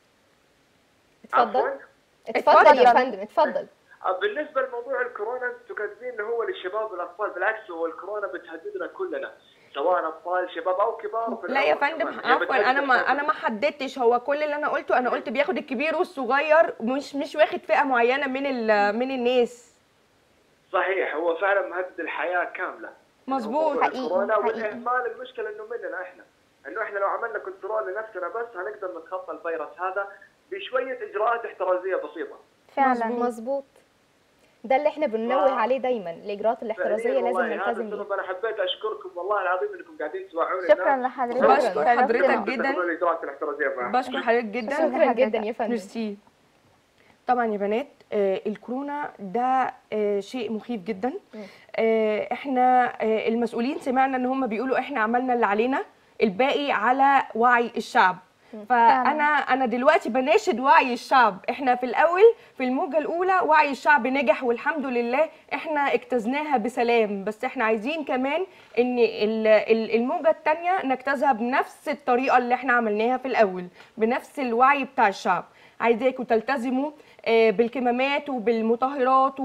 اتفضل عفواً. اتفضل يا اتفضل. فندم اتفضل أه، بالنسبه لموضوع الكورونا انتم كاتبين انه هو للشباب والاطفال بالعكس هو الكورونا بتهددنا كلنا سواء اطفال شباب او كبار في لا يا العمر فندم كمان. هي عفوا انا بتهدد ما انا ما حددتش هو كل اللي انا قلته انا قلت بياخد الكبير والصغير مش مش واخد فئه معينه من ال- من الناس صحيح هو فعلا مهدد الحياه كامله مظبوط موضوع حقيقي، الكورونا حقيقي. والاهمال المشكله انه مننا احنا انه احنا لو عملنا كنترول لنفسنا بس هنقدر نتخطى الفيروس هذا بشويه اجراءات احترازيه بسيطه فعلا مظبوط ده اللي احنا بننوه آه. عليه دايما الاجراءات الاحترازيه فعلياً لازم والله نلتزم هذا بيها السبب انا حبيت اشكركم والله العظيم انكم قاعدين تسمعوني شكرا لحضرتك بشكر شرفتنا. حضرتك جدا. تاخذون الاجراءات الاحترازيه معكم بشكر حضرتك جدا شكرا جدا يا فندم ميرسي طبعا يا بنات آه، الكورونا ده آه، شيء مخيف جدا آه، احنا آه، المسؤولين سمعنا ان هم بيقولوا احنا عملنا اللي علينا الباقي على وعي الشعب فانا انا دلوقتي بناشد وعي الشعب احنا في الاول في الموجه الاولى وعي الشعب نجح والحمد لله احنا اجتزناها بسلام بس احنا عايزين كمان ان ال- ال- الموجه الثانيه نجتازها بنفس الطريقه اللي احنا عملناها في الاول بنفس الوعي بتاع الشعب عايزاكم تلتزموا آه، بالكمامات وبالمطهرات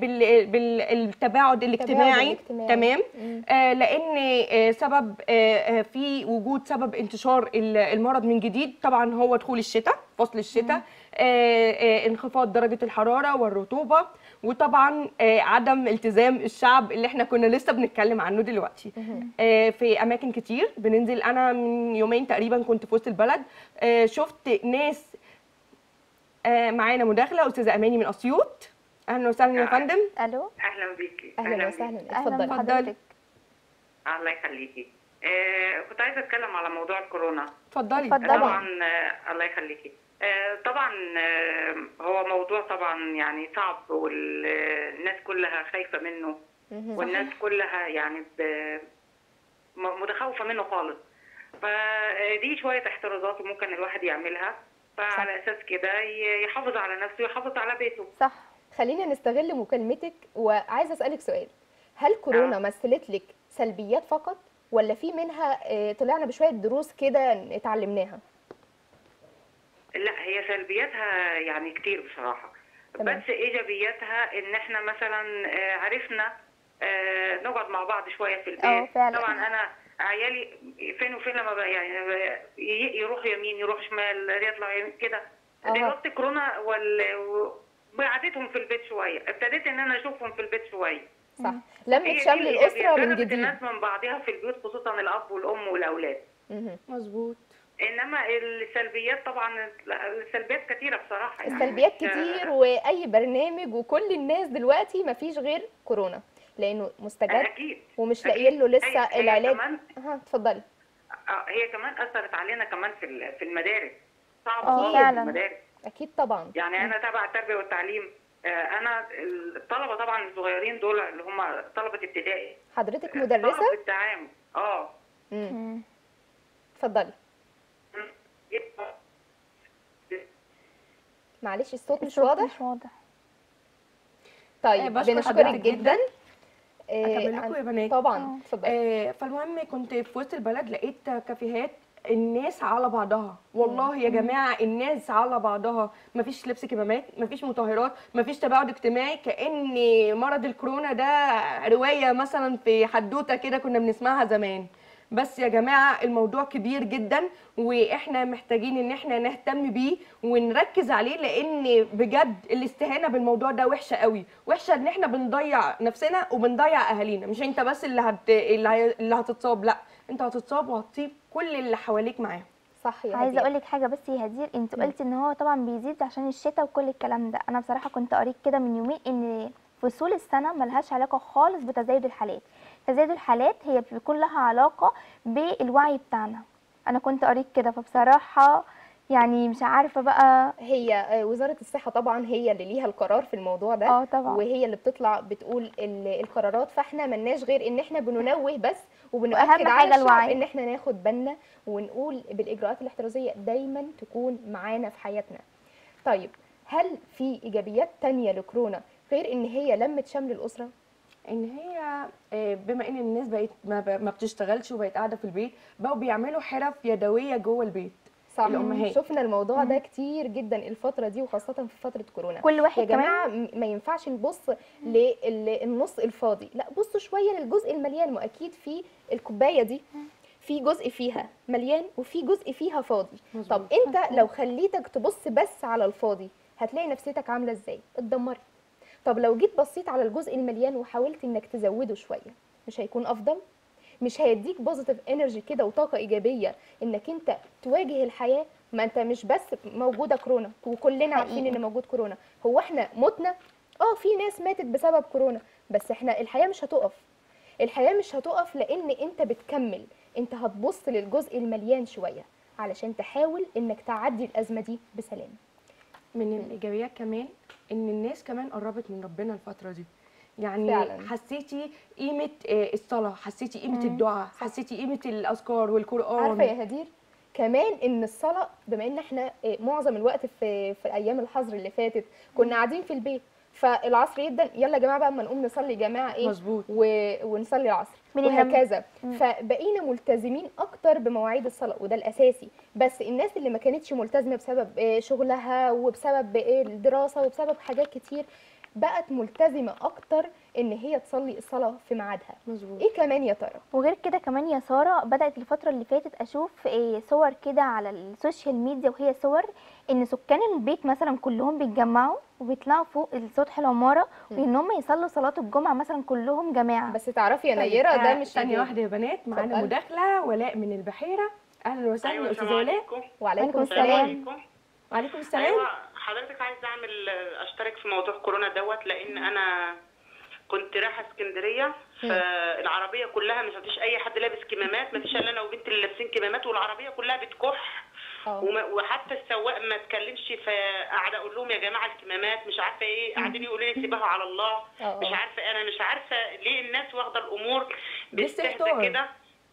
وبالتباعد الاجتماعي الاجتماعي. تمام آه، لان آه، سبب آه، آه، في وجود سبب انتشار ال- المرض من جديد طبعا هو دخول الشتاء فصل الشتاء آه، آه، انخفاض درجه الحراره والرطوبه وطبعا آه، عدم التزام الشعب اللي احنا كنا لسه بنتكلم عنه دلوقتي آه، في اماكن كتير بننزل انا من يومين تقريبا كنت في وسط البلد آه، شفت ناس آه، معانا مداخله استاذه اماني من اسيوط اهلا وسهلا يا فندم الو اهلا بيكي اهلا وسهلا اهلا اتفضلي بحضرتك الله يخليكي آه كنت عايزه اتكلم على موضوع الكورونا اتفضلي اتفضلي. طبعا آه الله يخليكي آه طبعا آه هو موضوع طبعا يعني صعب والناس كلها خايفه منه والناس كلها يعني ب- م- متخوفه منه خالص فدي شويه احترازات ممكن الواحد يعملها فعلى اساس كده ي- يحافظ على نفسه ويحافظ على بيته صح خلينا نستغل مكالمتك وعايزه اسالك سؤال هل كورونا آه. مثلت لك سلبيات فقط ولا في منها آه، طلعنا بشويه دروس كده اتعلمناها لا هي سلبياتها يعني كتير بصراحة تمام. بس ايجابياتها ان احنا مثلا آه، عرفنا آه، نقعد مع بعض شوية في البيت اه فعلا. طبعا انا عيالي فين وفين لما بقى يعني آه، ي- يروح يمين يروح شمال يطلع يمين كده أها. دلوقتي كورونا وال و- وقعدتهم في البيت شوية ابتديت ان انا اشوفهم في البيت شوية صح هي لمت دي شمل الاسره الإيجابيات. من قربت جديد الناس من بعضها في البيوت خصوصا الاب والام والاولاد مهم. مظبوط انما السلبيات طبعا لا، السلبيات كثيره بصراحه يعني. السلبيات مش- كتير واي برنامج وكل الناس دلوقتي مفيش غير كورونا لانه مستجد اكيد ومش أكيد. لاقيين له لسه هي- هي العلاج كمان ها اتفضلي آه، هي كمان اثرت علينا كمان في ال- في المدارس صعب اه خالص فعلا. المدارس اكيد طبعا يعني انا تبع التربيه والتعليم آه، انا الطلبه طبعا الصغيرين دول اللي هم طلبه ابتدائي حضرتك صعب مدرسه التعامل اه مم. مم. اتفضلي معلش الصوت مش الصوت واضح مش واضح طيب آه، بشكر بنشكرك حضرتك جدا جداً. آه، أكمل لكم عن- يا بنات؟ طبعا آه. اتفضلي آه، فالمهم كنت في وسط البلد لقيت كافيهات الناس على بعضها والله يا جماعه الناس على بعضها مفيش لبس كمامات مفيش مطهرات مفيش تباعد اجتماعي كان مرض الكورونا ده روايه مثلا في حدوته كده كنا بنسمعها زمان بس يا جماعه الموضوع كبير جدا واحنا محتاجين ان احنا نهتم بيه ونركز عليه لان بجد الاستهانه بالموضوع ده وحشه قوي وحشه ان احنا بنضيع نفسنا وبنضيع اهالينا مش انت بس اللي هت... اللي, هي... اللي هتتصاب لا انت هتتصاب وهتصيب كل اللي حواليك معاهم صح يا عايزه هدير. اقول لك حاجه بس يا هدير انت قلتي ان هو طبعا بيزيد عشان الشتاء وكل الكلام ده انا بصراحه كنت قريت كده من يومين ان فصول السنه ملهاش علاقه خالص بتزايد الحالات تزايد الحالات هي بيكون لها علاقه بالوعي بتاعنا انا كنت قريت كده فبصراحه يعني مش عارفه بقى هي آه، وزارة الصحة طبعا هي اللي ليها القرار في الموضوع ده اه طبعا وهي اللي بتطلع بتقول ال- القرارات فاحنا ملناش غير ان احنا بننوه بس وأهم وبنؤكد حاجة على الشعب الوعي. ان احنا ناخد بالنا ونقول بالاجراءات الاحترازية دايما تكون معانا في حياتنا طيب هل في ايجابيات تانية لكورونا غير ان هي لمت شمل الاسرة ان هي آه، بما ان الناس بقت ما ب- ما بتشتغلش وبقت قاعده في البيت بقوا بيعملوا حرف يدويه جوه البيت صح الأمهات. شفنا الموضوع ده كتير جدا الفترة دي وخاصة في فترة كورونا كل واحد يا جماعه م- ما ينفعش نبص للنص الفاضي لا بصوا شويه للجزء المليان ما اكيد في الكوبايه دي في جزء فيها مليان وفي جزء فيها فاضي مظبوط. طب انت لو خليتك تبص بس على الفاضي هتلاقي نفسيتك عامله ازاي اتدمري طب لو جيت بصيت على الجزء المليان وحاولت انك تزوده شويه مش هيكون افضل مش هيديك بوزيتيف انرجي كده وطاقه ايجابيه انك انت تواجه الحياه ما انت مش بس موجوده كورونا وكلنا عارفين حقيقي. ان موجود كورونا هو احنا متنا اه في ناس ماتت بسبب كورونا بس احنا الحياه مش هتقف الحياه مش هتقف لان انت بتكمل انت هتبص للجزء المليان شويه علشان تحاول انك تعدي الازمه دي بسلام من الايجابيات كمان ان الناس كمان قربت من ربنا الفتره دي يعني فعلاً. حسيتي قيمه آه، الصلاه حسيتي قيمه مم. الدعاء حسيتي قيمه الاذكار والقران عارفه يا هدير كمان ان الصلاه بما ان احنا آه، معظم الوقت في في ايام الحظر اللي فاتت كنا قاعدين في البيت فالعصر جدا يلا يا جماعه بقى اما نقوم نصلي يا جماعه ايه مظبوط. و... ونصلي العصر من الهم- وهكذا فبقينا ملتزمين اكتر بمواعيد الصلاه وده الاساسي بس الناس اللي ما كانتش ملتزمه بسبب آه، شغلها وبسبب آه، الدراسه وبسبب حاجات كتير بقت ملتزمه اكتر ان هي تصلي الصلاه في ميعادها مظبوط ايه كمان يا ترى وغير كده كمان يا ساره بدات الفتره اللي فاتت اشوف إيه صور كده على السوشيال ميديا وهي صور ان سكان البيت مثلا كلهم بيتجمعوا وبيطلعوا فوق سطح العماره وان هم يصلوا صلاه الجمعه مثلا كلهم جماعه بس تعرفي يا طيب، نيره ده آه، مش ثانيه إيجابي. واحده يا بنات معانا اتفضلي. مداخله ولاء من البحيره اهلا وسهلا ايوه يا استاذه السلام ولاء عليكم وعليكم السلام. السلام عليكم وعليكم السلام ايوه حضرتك عايزه اعمل اشترك في موضوع كورونا دوت لان انا كنت رايحه اسكندريه فالعربيه كلها مش مفيش اي حد لابس كمامات مفيش الا انا وبنتي اللي لابسين كمامات والعربيه كلها بتكح اه وما- وحتى السواق ما اتكلمش فقعد اقول لهم يا جماعه الكمامات مش عارفه ايه قاعدين يقولوا لي سيبها على الله اه مش اه عارفه انا مش عارفه ليه الناس واخده الامور باستهتار. باستهتار كده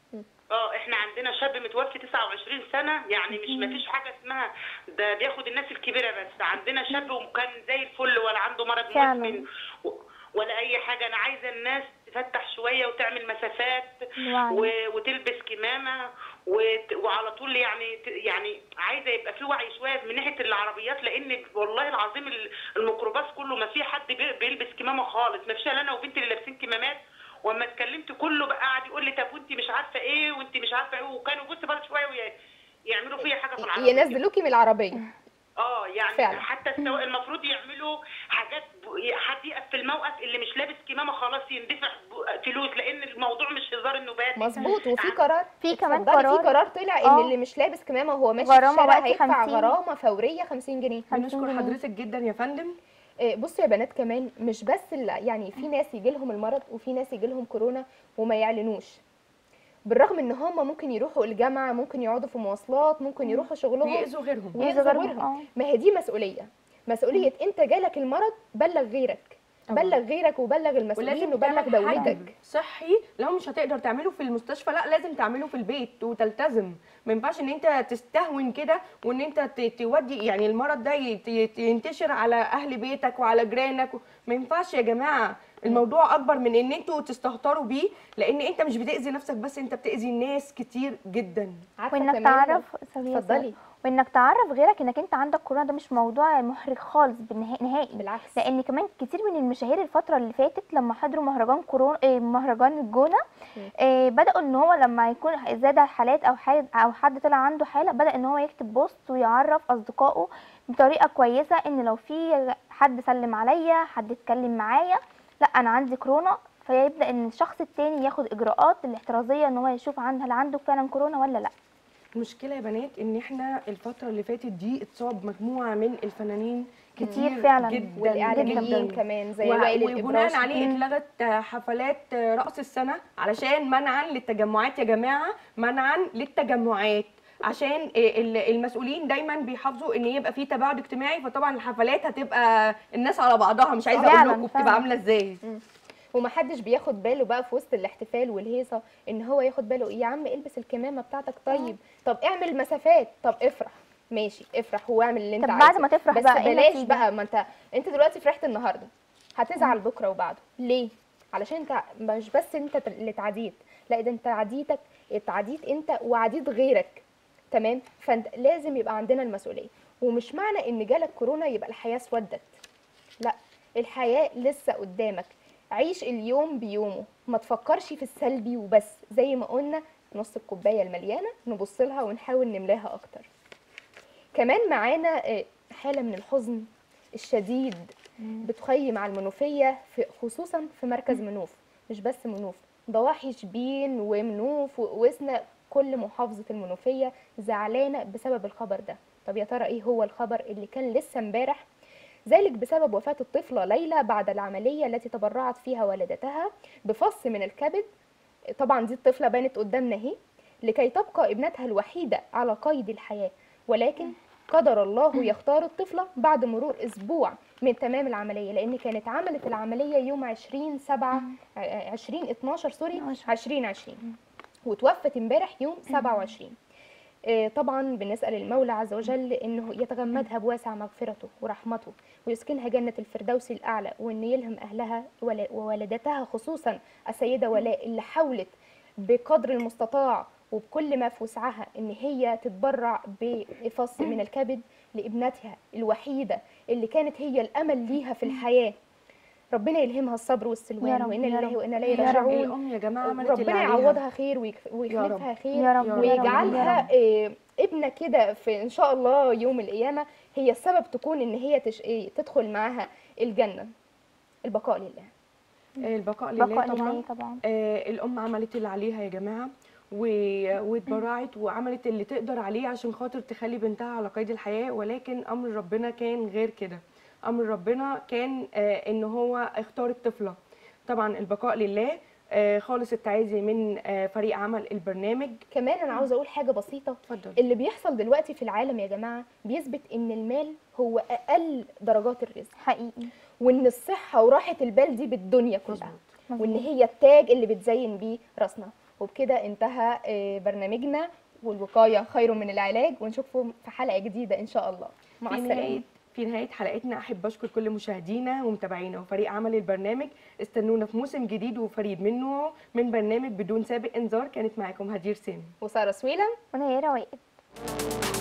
اه احنا عندنا شاب متوفي 29 سنه يعني مش مفيش حاجه اسمها ده بياخد الناس الكبيره بس عندنا شاب وكان زي الفل ولا عنده مرض فعلا. مزمن و- ولا اي حاجه انا عايزه الناس تفتح شويه وتعمل مسافات الوعي. و- وتلبس كمامه وت- وعلى طول يعني ت- يعني عايزه يبقى في وعي شويه من ناحيه العربيات لان والله العظيم ال- الميكروباص كله ما في حد بي- بيلبس كمامه خالص ما فيش الا انا وبنتي اللي لابسين كمامات واما اتكلمت كله بقى قاعد يقول لي طب وانت مش عارفه ايه وانت مش عارفه ايه وكانوا بص بقى شويه وي- يعملوا فيا حاجه في العربيه ينزلوكي من العربيه اه يعني فعلا. حتى السواق المفروض يعملوا حاجات ب- حد يقف في الموقف اللي مش لابس كمامه خلاص يندفع ب- فلوس لان الموضوع مش هزار النوبات مظبوط وفي قرار في كمان اتفضلي، قرار. في قرار طلع ان اه. اللي مش لابس كمامه وهو ماشي غرامة في الشارع وقت هيدفع 50. غرامه فوريه 50 جنيه بنشكر جنيه. حضرتك جدا يا فندم آه، بصوا يا بنات كمان مش بس ال- يعني في ناس يجي لهم المرض وفي ناس يجي لهم كورونا وما يعلنوش بالرغم ان هم ممكن يروحوا الجامعه ممكن يقعدوا في مواصلات ممكن يروحوا شغلهم ويأذوا غيرهم ويأذوا غيرهم، غيرهم اه. ما هي دي مسؤوليه مسؤوليه انت جالك المرض بلغ غيرك طبعا. بلغ غيرك وبلغ المسؤولين ولازم وبلغ تعمل حجر دولتك صحي لو مش هتقدر تعمله في المستشفى لا لازم تعمله في البيت وتلتزم ما ينفعش ان انت تستهون كده وان انت ت- تودي يعني المرض ده يت- يت- ينتشر على اهل بيتك وعلى جيرانك و- ما ينفعش يا جماعه الموضوع اكبر من ان انتوا تستهتروا بيه لان انت مش بتاذي نفسك بس انت بتاذي ناس كتير جدا عارفه وانك كمان تعرف ثانية اتفضلي. ثانية. وانك تعرف غيرك انك انت عندك كورونا ده مش موضوع محرج خالص بالنها- نهائي بالعكس لان كمان كتير من المشاهير الفتره اللي فاتت لما حضروا مهرجان كورونا إيه مهرجان الجونه إيه بداوا ان هو لما يكون زاد حالات او حد او حد طلع عنده حاله بدا ان هو يكتب بوست ويعرف اصدقائه بطريقه كويسه ان لو في حد سلم عليا حد اتكلم معايا لا انا عندي كورونا فيبدا ان الشخص التاني ياخد اجراءات الاحترازيه ان هو يشوف عن هل عنده فعلا كورونا ولا لا المشكله يا بنات ان احنا الفتره اللي فاتت دي اتصاب مجموعه من الفنانين كتير فعلا. جدا والاعلاميين جدا كمان زي و- وائل وبناء الابراش عليه اتلغت حفلات راس السنه علشان منعا للتجمعات يا جماعه منعا للتجمعات عشان ال- المسؤولين دايما بيحافظوا ان يبقى في تباعد اجتماعي فطبعا الحفلات هتبقى الناس على بعضها مش عايزه فعلاً، اقول لكم بتبقى فعلاً. عامله ازاي ومحدش بياخد باله بقى في وسط الاحتفال والهيصه ان هو ياخد باله يا عم البس الكمامه بتاعتك طيب طب اعمل مسافات طب افرح ماشي افرح واعمل اللي انت طب عايزه بعد ما تفرح بس بقى إيه بلاش النتيجة؟ بقى ما انت انت دلوقتي فرحت النهارده هتزعل بكره وبعده ليه علشان انت مش بس انت اللي اتعديت لا ده انت عديتك اتعديت انت وعديت غيرك تمام فانت لازم يبقى عندنا المسؤوليه ومش معنى ان جالك كورونا يبقى الحياه اسودت لا الحياة لسه قدامك عيش اليوم بيومه ما تفكرش في السلبي وبس زي ما قلنا نص الكوباية المليانة نبص لها ونحاول نملاها أكتر كمان معانا آه، حالة من الحزن الشديد بتخيم على المنوفية في خصوصا في مركز منوف مش بس منوف ضواحي شبين ومنوف ووسنا كل محافظة المنوفية زعلانة بسبب الخبر ده طب يا ترى ايه هو الخبر اللي كان لسه امبارح ذلك بسبب وفاة الطفلة ليلى بعد العملية التي تبرعت فيها والدتها بفص من الكبد طبعا دي الطفلة بانت قدامنا اهي لكي تبقى ابنتها الوحيدة على قيد الحياة ولكن قدر الله يختار الطفلة بعد مرور أسبوع من تمام العملية لأن كانت عملت العملية يوم 20 7 20 12 سوري 20 20 وتوفت امبارح يوم 27 آه، طبعا بنسأل المولى عز وجل انه يتغمدها بواسع مغفرته ورحمته ويسكنها جنة الفردوس الأعلى وان يلهم أهلها ولا- ووالدتها خصوصا السيدة ولاء اللي حاولت بقدر المستطاع وبكل ما في وسعها ان هي تتبرع بفص من الكبد لابنتها الوحيدة اللي كانت هي الأمل ليها في الحياة ربنا يلهمها الصبر يا والسلوان رب، وإنا يا لله رب. وإنا يا إليه رب. راجعون الام يا جماعه عملت اللي ربنا عليها. يعوضها خير ويك- ويخلفها خير يا رب، يا رب. ويجعلها آه، ابنه كده في ان شاء الله يوم القيامه هي السبب تكون ان هي تش... إيه، تدخل معاها الجنه البقاء لله البقاء لله بقاء طبعا لله طبعا آه، الام عملت اللي عليها يا جماعه و- واتبرعت وعملت اللي تقدر عليه عشان خاطر تخلي بنتها على قيد الحياه ولكن امر ربنا كان غير كده امر ربنا كان آه، ان هو اختار الطفله طبعا البقاء لله آه، خالص التعازي من آه، فريق عمل البرنامج كمان انا عاوزه اقول حاجه بسيطه اتفضل اللي بيحصل دلوقتي في العالم يا جماعه بيثبت ان المال هو اقل درجات الرزق حقيقي وان الصحه وراحه البال دي بالدنيا كلها مظبوط. وان هي التاج اللي بتزين بيه راسنا وبكده انتهى آه، برنامجنا والوقايه خير من العلاج ونشوفكم في حلقه جديده ان شاء الله مع في السلامه نهاية في نهاية حلقتنا أحب أشكر كل مشاهدينا ومتابعينا وفريق عمل البرنامج استنونا في موسم جديد وفريد منه من برنامج بدون سابق إنذار كانت معاكم هدير سامي وساره سويلم ونيرة وائل